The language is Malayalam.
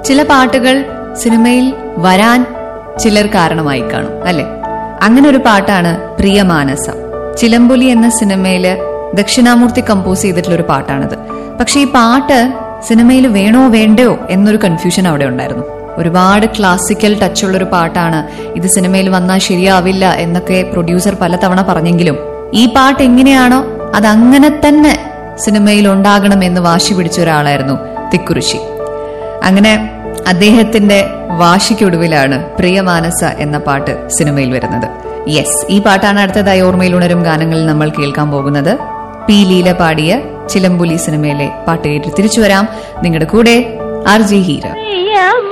ചില പാട്ടുകൾ സിനിമയിൽ വരാൻ ചിലർ കാരണമായി കാണും അല്ലെ അങ്ങനെ ഒരു പാട്ടാണ് പ്രിയമാനസ ചിലമ്പൊലി എന്ന സിനിമയില് ദക്ഷിണാമൂർത്തി കമ്പോസ് ചെയ്തിട്ടുള്ള ഒരു പാട്ടാണിത് പക്ഷെ ഈ പാട്ട് സിനിമയിൽ വേണോ വേണ്ടയോ എന്നൊരു കൺഫ്യൂഷൻ അവിടെ ഉണ്ടായിരുന്നു ഒരുപാട് ക്ലാസിക്കൽ ടച്ചുള്ള ഒരു പാട്ടാണ് ഇത് സിനിമയിൽ വന്നാൽ ശരിയാവില്ല എന്നൊക്കെ പ്രൊഡ്യൂസർ പലതവണ പറഞ്ഞെങ്കിലും ഈ പാട്ട് എങ്ങനെയാണോ അത് അങ്ങനെ തന്നെ സിനിമയിൽ ഉണ്ടാകണമെന്ന് വാശി പിടിച്ച ഒരാളായിരുന്നു തിക്കുറിശി അങ്ങനെ അദ്ദേഹത്തിന്റെ വാശിക്കൊടുവിലാണ് പ്രിയമാനസ എന്ന പാട്ട് സിനിമയിൽ വരുന്നത് യെസ് ഈ പാട്ടാണ് അടുത്തതായി ഓർമ്മയിൽ ഉണരും ഗാനങ്ങളിൽ നമ്മൾ കേൾക്കാൻ പോകുന്നത് പി ലീല പാടിയ ചിലമ്പുലി സിനിമയിലെ പാട്ട് കേട്ട് തിരിച്ചു വരാം നിങ്ങളുടെ കൂടെ ആർ ജി ഹീര പ്രിയമ